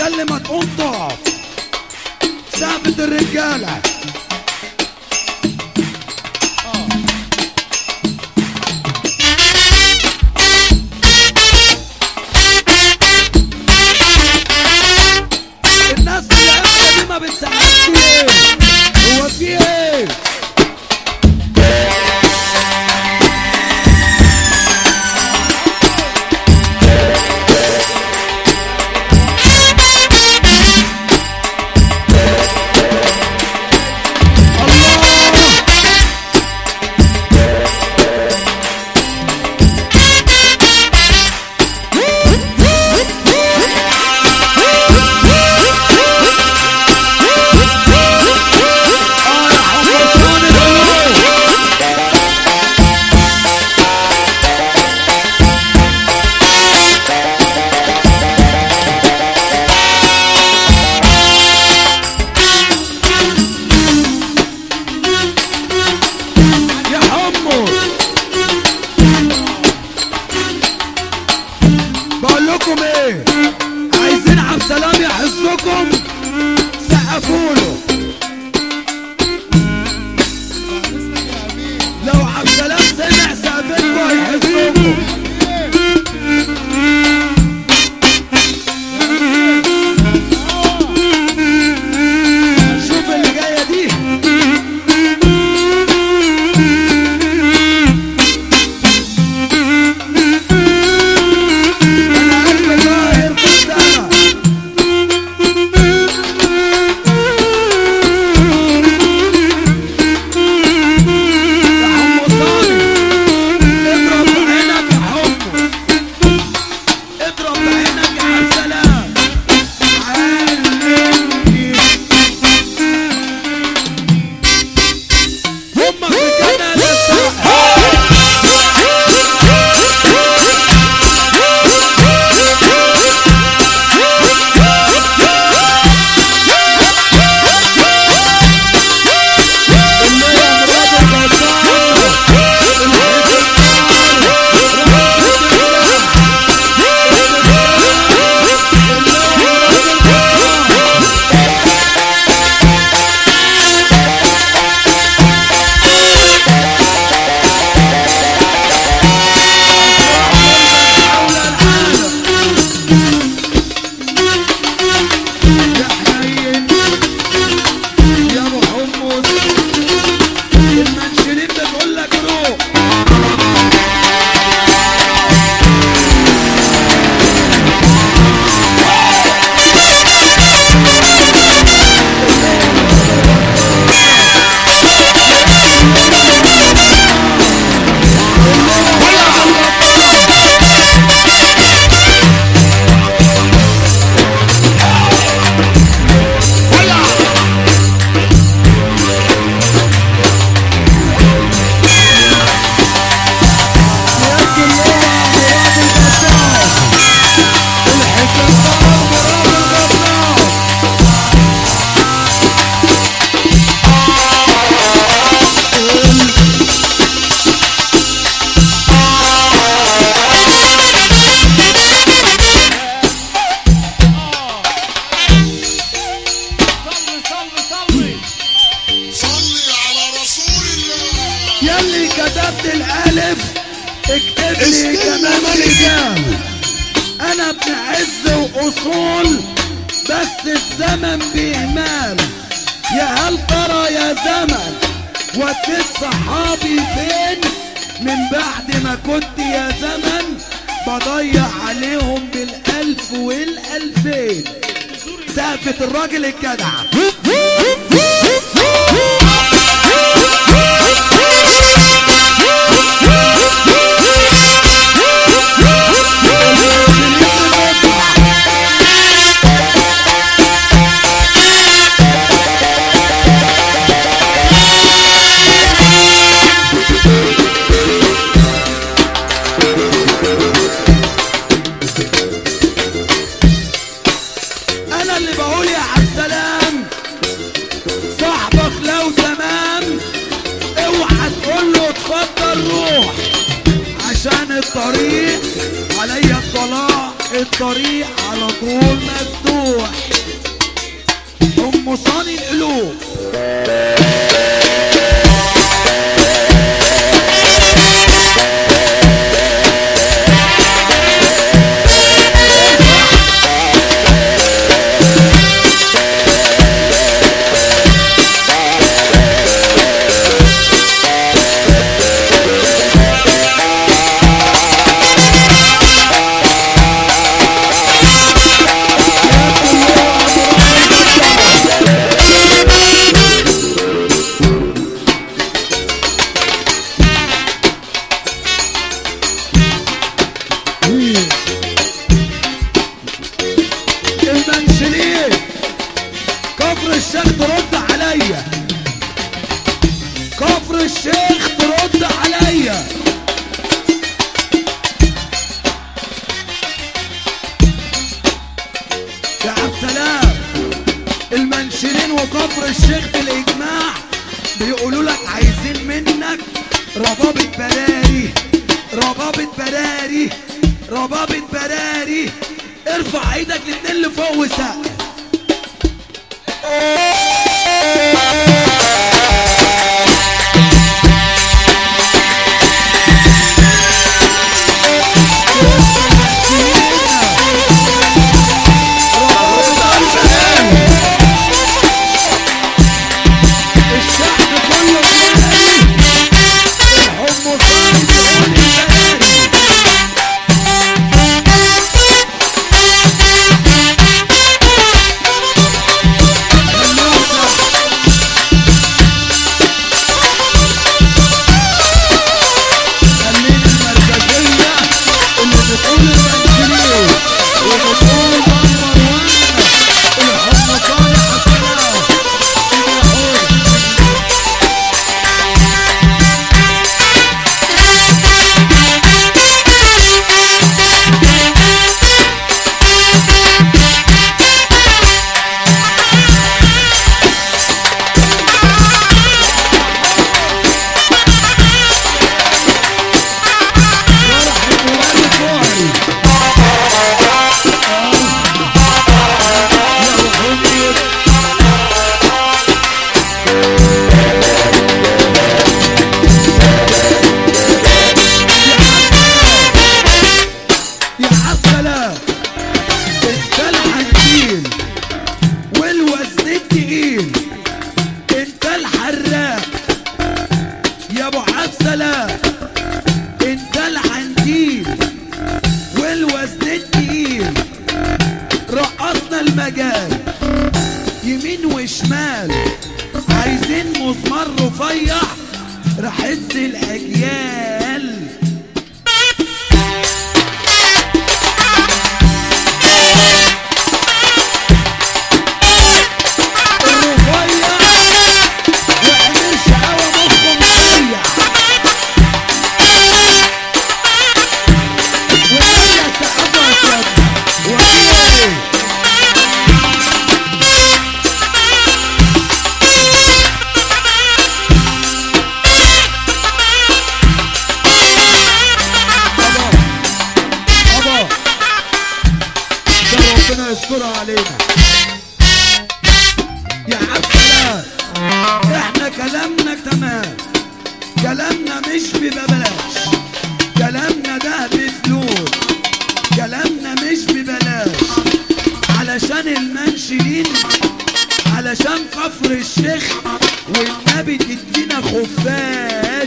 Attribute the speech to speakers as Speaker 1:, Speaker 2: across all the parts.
Speaker 1: ياللي ما تقوم تقف ثابت الرجالة الناس اللي قاعدة دي ما بتسقفش ليه؟ هو في ايه؟ الله اه يا حمصان القلوب يا حمص بقول لكم ايه عايزين عبد السلام يحسكم سقفوا له لو عبد السلام سمع سقفتكم هيحسكم شوف اللي جايه دي انا قلبي ظاهر في السما يا حمصاني اضرب بعينك يا حمص اضرب بعينك يا عبد السلام علمني امك بجنة يا حنين يا ابو حمص المنشلين بتقول لك روح ياكل هو مراد الغطاس الحكاية مراد الغطاس
Speaker 2: صلي على رسول الله
Speaker 1: يلي كتبت الالف اكتب لي
Speaker 2: استنى
Speaker 1: كمان
Speaker 2: مالك.
Speaker 1: رجال انا ابن عز واصول بس الزمن بيهمال يا هل ترى يا زمن وديت صحابي فين من بعد ما كنت يا زمن بضيع عليهم بالالف والالفين سقفة الراجل الجدع انا اللي بقول يا عبد السلام صاحبك لو تمام اوعى تقول له اتفضل روح عشان الطريق عليا الطلاق الطريق على طول مفتوح قلوب المنشلين كفر الشيخ ترد عليا كفر الشيخ ترد عليا يا عبد السلام المنشلين وكفر الشيخ بالاجماع بيقولوا لك عايزين منك ربابة براري ربابة براري ربابة براري ارفع ايدك الاتنين لفوق وسقف الشعب كله براري الحب صايد براري خلينا المركزية اللي بتقول المنشرين وبتقول نمبر وان الحب صالح السلام يا فرح المغني فوهري يا محمد يا عسلام الدلع التقيل والوزن التقيل انت الحراق يا ابو عسلام انت العنتيل والوزن التقيل رقصنا المجال يمين وشمال عايزين مسمار رفيع رحز الاجيال الرفيع وامير شقاوة مخه مضيع وهي سقفها كده وهي ايه بابا بابا ده ربنا يسترها علينا يا عبد السلام احنا كلامنا تمام كلامنا مش ببلاش كلامنا ده بفلوس كلامنا مش ببلاش علشان المنشدين علشان كفر الشيخ والنبي تدينا خفاش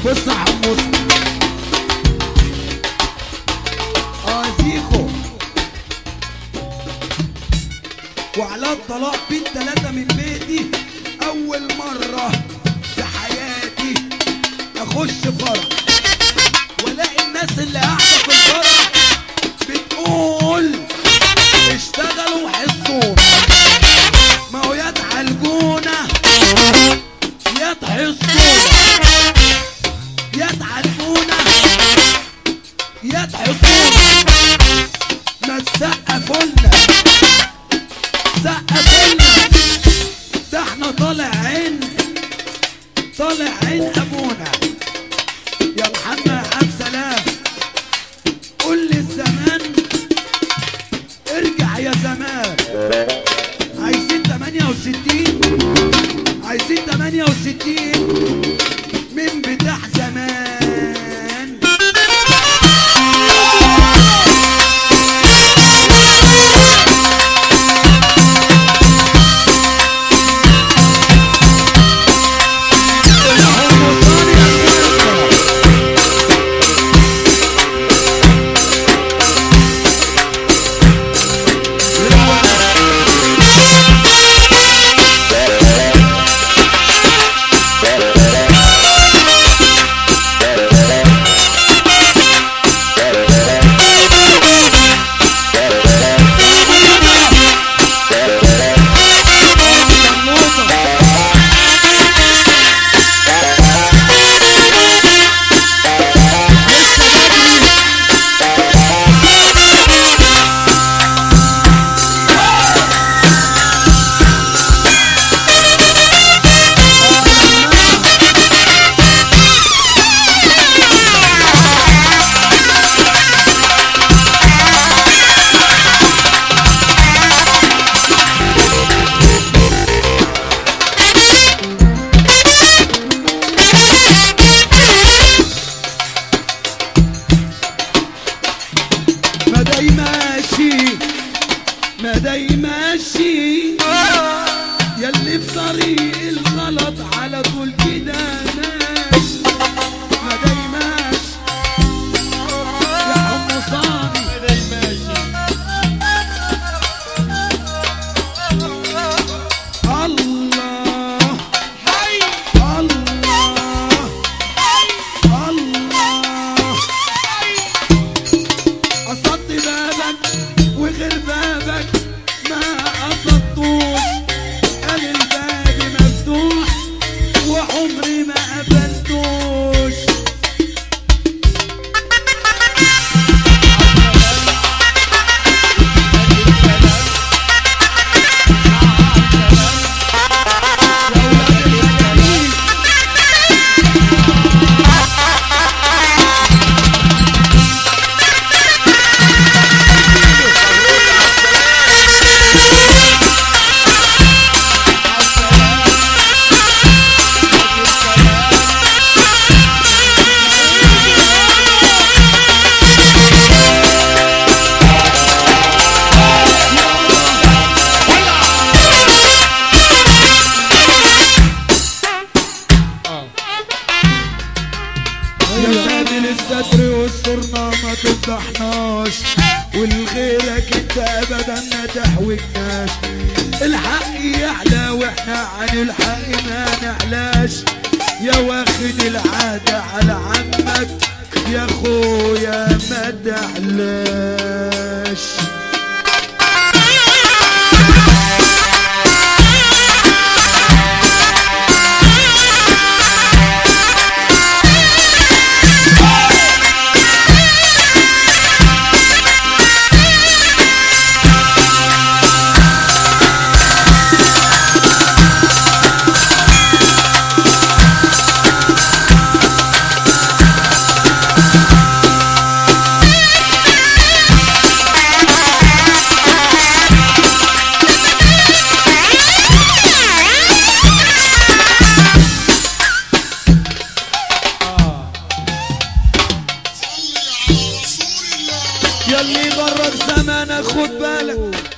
Speaker 1: بص يا حمص اه زيكو وعلى الطلاق بين ثلاثة من بيتي أول مرة في حياتي أخش فرح والاقي الناس اللي قاعدة في الفرح بتقول اشتغلوا وحسوا ما هو يا تعالجونا يا تحسونا يا تعالجونا يا تحسونا ما تسقفولنا سقفولنا ده احنا طالع عين طالع عين ابونا يا محمد يا عبد سلام قول للزمان ارجع يا زمان عايزين 68 عايزين 68 من بتاع زمان الحمصان يا زلمة. ما داي ماشي ما داي ماشي يلي في طريق الغلط على طول كده ماشي ما داي ماشي يا حمصاني الله الله الله قصدت بابك وغير بابك ما قصدتوش قال الباب مفتوح وعمري ما قبلتوش يا ولاد الحلال يا سامي للستر والصرنا ما تفضحناش والغيرك انت ابدا ما تحوجناش الحق يعلى واحنا عن الحق ما نعلاش يا واخد العادة على عمك يا اخويا ما تعلاش
Speaker 2: صلي على رسول الله
Speaker 1: يلي غرك زمانك خد بالك